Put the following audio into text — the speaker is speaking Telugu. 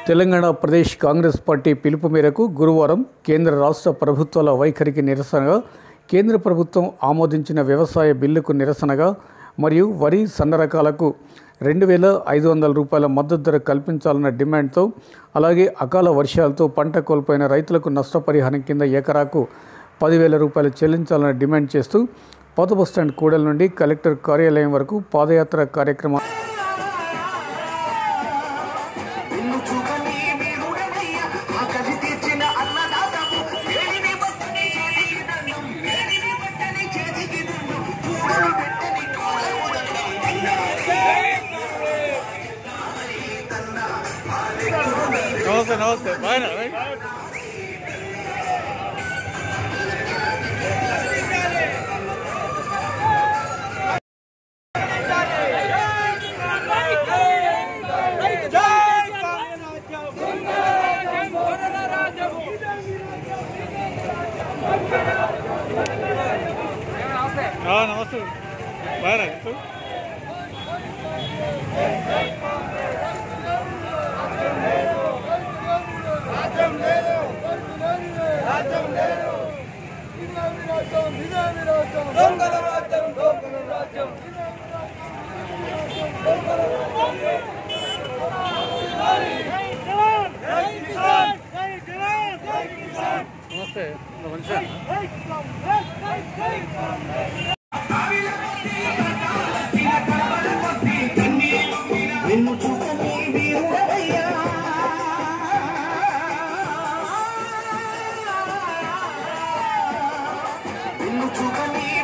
తెలంగాణ ప్రదేశ్ కాంగ్రెస్ పార్టీ పిలుపు మేరకు గురువారం కేంద్ర రాష్ట్ర ప్రభుత్వాల వైఖరికి నిరసనగా కేంద్ర ప్రభుత్వం ఆమోదించిన వ్యవసాయ బిల్లుకు నిరసనగా మరియు వరి సన్న రకాలకు రెండు వేల ఐదు వందల రూపాయల మద్దతు ధర కల్పించాలన్న డిమాండ్తో అలాగే అకాల వర్షాలతో పంట కోల్పోయిన రైతులకు నష్టపరిహారం కింద ఎకరాకు పదివేల రూపాయలు చెల్లించాలని డిమాండ్ చేస్తూ పాత బస్టాండ్ కూడల నుండి కలెక్టర్ కార్యాలయం వరకు పాదయాత్ర కార్యక్రమం నిన్ను చూడని వీరుడనయ్య ఆకలి తీర్చిన అన్నదాతము వేడిని బట్టని చేతికి దండం వేడిని బట్టని చేతికి దండం కూడని పెట్టని కాలకు దండం నమస్తే నమస్తే బాగా నమస్తే బాగా నమస్తే మంచిగా నిన్ను చూడని వీరుడనయ్య నిన్ను చూడని